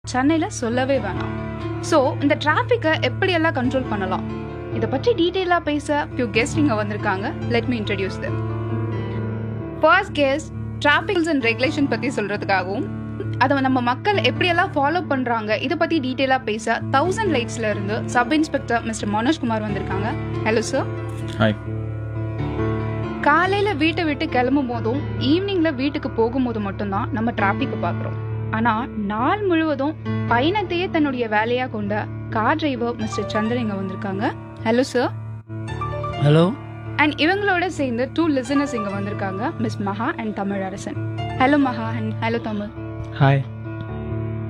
சென்னையில் சொல்லவே வேணாம் ஸோ இந்த டிராஃபிக்கை எப்படியெல்லாம் கண்ட்ரோல் பண்ணலாம் இதை பற்றி டீட்டெயிலாக பேச ஃபியூ கெஸ்ட் இங்கே வந்திருக்காங்க let me introduce them first guest traffics and regulation பற்றி சொல்கிறதுக்காகவும் அதை நம்ம மக்கள் எப்படியெல்லாம் ஃபாலோ பண்ணுறாங்க இதை பற்றி டீட்டெயிலாக பேச தௌசண்ட் லைட்ஸில் இருந்து சப் இன்ஸ்பெக்டர் மிஸ்டர் மனோஜ்குமார் வந்திருக்காங்க ஹலோ சார் ஹாய் காலையில் வீட்டை விட்டு கிளம்பும் போதும் ஈவினிங்கில் வீட்டுக்கு போகும்போது மட்டும்தான் நம்ம டிராஃபிக்கை பார்க்குறோம் ஆனால் நாள் முழுவதும் பயணத்தையே தன்னுடைய வேலையாக கொண்ட கார் டிரைவர் மிஸ்டர் சந்திரன் இங்கே வந்திருக்காங்க ஹலோ சார் ஹலோ அண்ட் இவங்களோட சேர்ந்து டூ லிசனர்ஸ் இங்கே வந்திருக்காங்க மிஸ் மகா அண்ட் தமிழ் அரசன் ஹலோ மகா அண்ட் ஹலோ தமிழ் ஹாய்